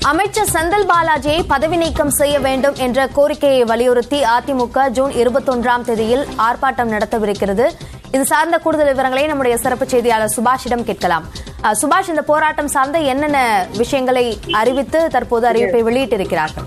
அமைச்சர் செந்தில் பாலாஜியை பதவி நீக்கம் செய்ய வேண்டும் என்ற கோரிக்கையை வலியுறுத்தி அதிமுக ஜூன் இருபத்தொன்றாம் தேதியில் ஆர்ப்பாட்டம் நடத்தவிருக்கிறது இது சார்ந்த கூடுதல் விவரங்களை நம்முடைய சிறப்பு செய்தியாளர் சுபாஷிடம் கேட்கலாம் அஹ், சுபாஷ் இந்த போராட்டம் சார்ந்த என்னென்ன விஷயங்களை அறிவித்து தற்போது அறிவிப்பை வெளியிட்டிருக்கிறார்கள்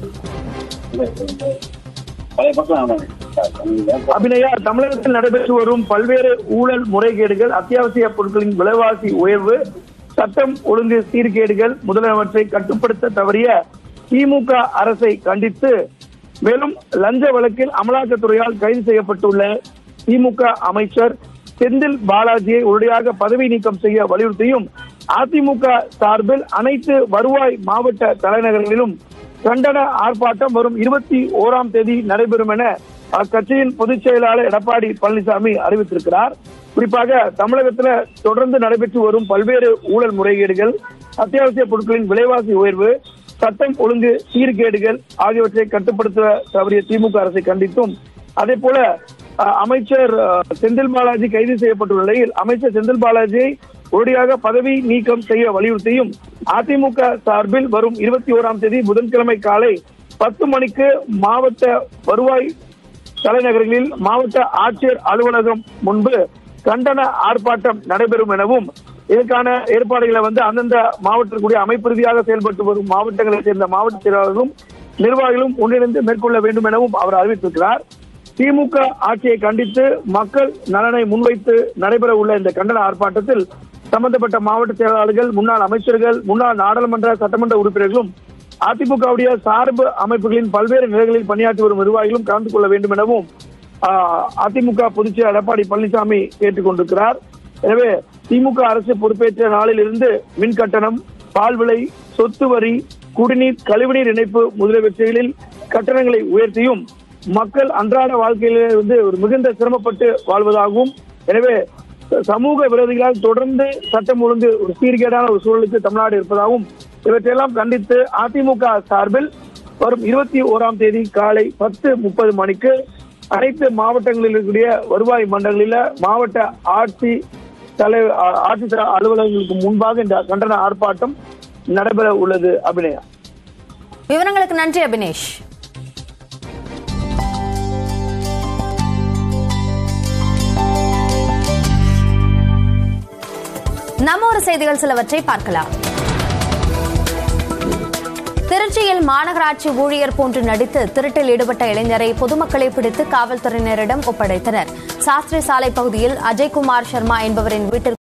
அபிநயா தமிழகத்தில் நடைபெற்று வரும் பல்வேறு ஊழல் முறைகேடுகள் அத்தியாவசிய பொருட்களின் விலைவாசி உயர்வு சட்டம் ஒழுங்கு சீர்கேடுகள் முதலமைச்சரை கட்டுப்படுத்த தவறிய திமுக அரசை கண்டித்து மேலும் லஞ்ச வழக்கில் அமலாக்கத்துறையால் கைது செய்யப்பட்டுள்ள திமுக அமைச்சர் செந்தில் பாலாஜியை உடனடியாக பதவி நீக்கம் செய்ய வலியுறுத்தியும் அதிமுக சார்பில் அனைத்து வருவாய் மாவட்ட தலைநகரங்களிலும் கண்டன ஆர்ப்பாட்டம் வரும் இருபத்தி ஓராம் தேதி நடைபெறும் என அக்கட்சியின் பொதுச் செயலாளர் எடப்பாடி பழனிசாமி அறிவித்திருக்கிறார் குறிப்பாக தமிழகத்தில் தொடர்ந்து நடைபெற்று வரும் பல்வேறு ஊழல் முறைகேடுகள் அத்தியாவசிய பொருட்களின் விலைவாசி உயர்வு சட்டம் ஒழுங்கு சீர்கேடுகள் ஆகியவற்றை கட்டுப்படுத்த தவறிய திமுக அரசை கண்டித்தும் அதே போல அஹ், அமைச்சர் அஹ், செந்தில் பாலாஜி கைது செய்யப்பட்டுள்ள நிலையில் அமைச்சர் செந்தில் பாலாஜியை உடனடியாக பதவி நீக்கம் செய்ய வலியுறுத்தியும் அதிமுக சார்பில் வரும் இருபத்தி ஓராம் தேதி புதன்கிழமை காலை பத்து மணிக்கு மாவட்ட வருவாய் தலைநகரங்களில் மாவட்ட ஆட்சியர் அலுவலகம் முன்பு கண்டன ஆர்ப்பாட்டம் நடைபெறும் எனவும் இதற்கான ஏற்பாடுகளை வந்து அந்தந்த மாவட்டக்கூடிய அமைப்பு ரீதியாக செயல்பட்டு வரும் மாவட்டங்களைச் சேர்ந்த மாவட்ட செயலாளர்களும் நிர்வாகிகளும் ஒன்றிணைந்து மேற்கொள்ள வேண்டும் எனவும் அவர் அறிவித்திருக்கிறார் திமுக ஆட்சியை கண்டித்து மக்கள் நலனை முன்வைத்து நடைபெற உள்ள இந்த கண்டன ஆர்ப்பாட்டத்தில் சம்பந்தப்பட்ட மாவட்ட செயலாளர்கள் முன்னாள் அமைச்சர்கள் முன்னாள் நாடாளுமன்ற சட்டமன்ற உறுப்பினர்களும் அதிமுகவுடைய சார்பு அமைப்புகளின் பல்வேறு நிலைகளில் பணியாற்றி வரும் நிர்வாகிகளும் கலந்து கொள்ள வேண்டும் எனவும் ஆஹ், அதிமுக பொதுச் செயலர் எடப்பாடி பழனிசாமி கேட்டுக் கொண்டிருக்கிறார் எனவே திமுக அரசு பொறுப்பேற்ற நாளில் இருந்து மின் கட்டணம் பால் விலை சொத்து வரி குடிநீர் கழிவுநீர் இணைப்பு முதலியவற்றில் கட்டணங்களை உயர்த்தியும் மக்கள் அன்றாட வாழ்க்கையிலே வந்து ஒரு மிகுந்த சிரமப்பட்டு வாழ்வதாகவும் எனவே சமூக விரோதிகளால் தொடர்ந்து சட்டம் ஒழுங்கு ஒரு சீர்கேடான ஒரு சூழலுக்கு தமிழ்நாடு இருப்பதாகவும் இவற்றையெல்லாம் கண்டித்து அதிமுக சார்பில் வரும் இருபத்தி ஓராம் தேதி காலை பத்து முப்பது மணிக்கு அனைத்து மாவட்டங்களில் இருக்கக்கூடிய வருவாய் மண்டலங்களில மாவட்ட ஆட்சி தலை ஆ- ஆட்சி த- அலுவலகங்களுக்கு முன்பாக இந்த கண்டன ஆர்ப்பாட்டம் நடைபெற உள்ளது அபிநயா விவரங்களுக்கு நன்றி அபினேஷ் நம்ம ஒரு செய்திகள் சிலவற்றை பார்க்கலாம் திருச்சியில் மாநகராட்சி ஊழியர் போன்று நடித்து திருட்டில் ஈடுபட்ட இளைஞரை பொதுமக்களை பிடித்து காவல்துறையினரிடம் ஒப்படைத்தனர் சாஸ்திரி சாலை பகுதியில் அஜய்குமார் சர்மா என்பவரின் வீட்டிற்கு